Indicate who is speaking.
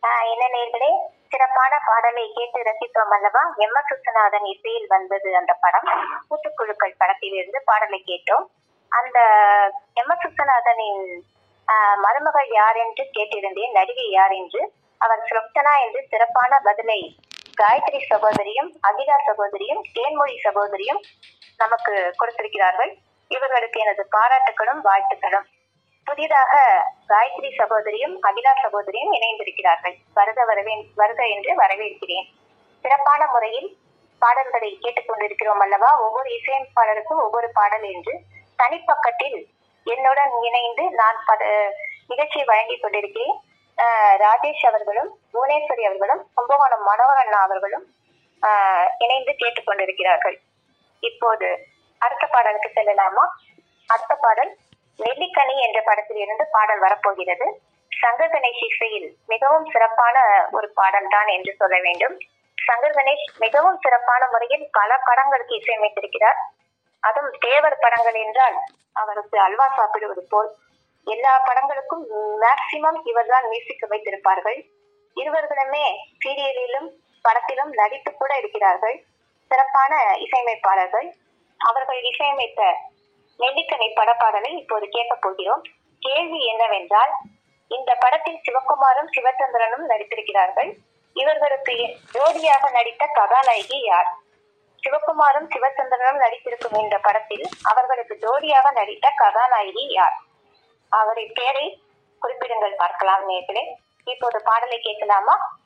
Speaker 1: ஆஹ் என்ன நேர்களே சிறப்பான பாடலை கேட்டு ரசித்தோம் அல்லவா எம் எஸ் விஸ்வநாதன் இசையில் வந்தது அந்த படம் கூட்டுக்குழுக்கள் படத்திலிருந்து பாடலை கேட்டோம் அந்த எம் எஸ் விஸ்வநாதனின் ஆஹ் மருமகள் யார் என்று கேட்டிருந்தேன் நடிகை யார் என்று அவர் சுலக்ஷனா என்று சிறப்பான பதிலை காயத்ரி சகோதரியும் அகிலா சகோதரியும் தேன்மொழி சகோதரியும் நமக்கு கொடுத்திருக்கிறார்கள் இவர்களுக்கு எனது பாராட்டுகளும் வாழ்த்துக்களும் புதிதாக காயத்ரி சகோதரியும் அகிலா சகோதரியும் இணைந்திருக்கிறார்கள் வருக வரவே வருக என்று வரவேற்கிறேன் சிறப்பான முறையில் பாடல்களை கேட்டுக்கொண்டிருக்கிறோம் அல்லவா ஒவ்வொரு இசையமைப்பாளருக்கும் ஒவ்வொரு பாடல் என்று தனிப்பக்கத்தில் என்னுடன் இணைந்து நான் பத நிகழ்ச்சியை வழங்கிக் கொண்டிருக்கிறேன் ஆஹ் ராஜேஷ் அவர்களும் புவனேஸ்வரி அவர்களும் கும்பகோணம் மனோகரண்ணா அவர்களும் ஆஹ் இணைந்து கேட்டுக்கொண்டிருக்கிறார்கள் இப்போது அடுத்த பாடலுக்கு செல்லலாமா அடுத்த பாடல் நெல்லிக்கனி என்ற படத்தில் இருந்து பாடல் வரப்போகிறது சங்கர் கணேஷ் இசையில் மிகவும் சிறப்பான ஒரு பாடல் தான் என்று சொல்ல வேண்டும் சங்கர் கணேஷ் மிகவும் சிறப்பான முறையில் பல படங்களுக்கு இசையமைத்திருக்கிறார் அதுவும் தேவர் படங்கள் என்றால் அவருக்கு அல்வா சாப்பிடுவது போல் எல்லா படங்களுக்கும் மேக்சிமம் இவர்தான் மியூசிக் வைத்திருப்பார்கள் இருவர்களுமே சீரியலிலும் படத்திலும் நடித்து கூட இருக்கிறார்கள் சிறப்பான இசையமைப்பாளர்கள் அவர்கள் இசையமைத்த நெல்லிக்கனி படப்பாடலை இப்போது கேட்கப் போகிறோம் கேள்வி என்னவென்றால் இந்த படத்தில் சிவகுமாரும் சிவச்சந்திரனும் நடித்திருக்கிறார்கள் இவர்களுக்கு ஜோடியாக நடித்த கதாநாயகி யார் சிவகுமாரும் சிவச்சந்திரனும் நடித்திருக்கும் இந்த படத்தில் அவர்களுக்கு ஜோடியாக நடித்த கதாநாயகி யார் அவரின் பெயரை குறிப்பிடுங்கள் பார்க்கலாம் நேர்களே இப்போது பாடலை கேட்கலாமா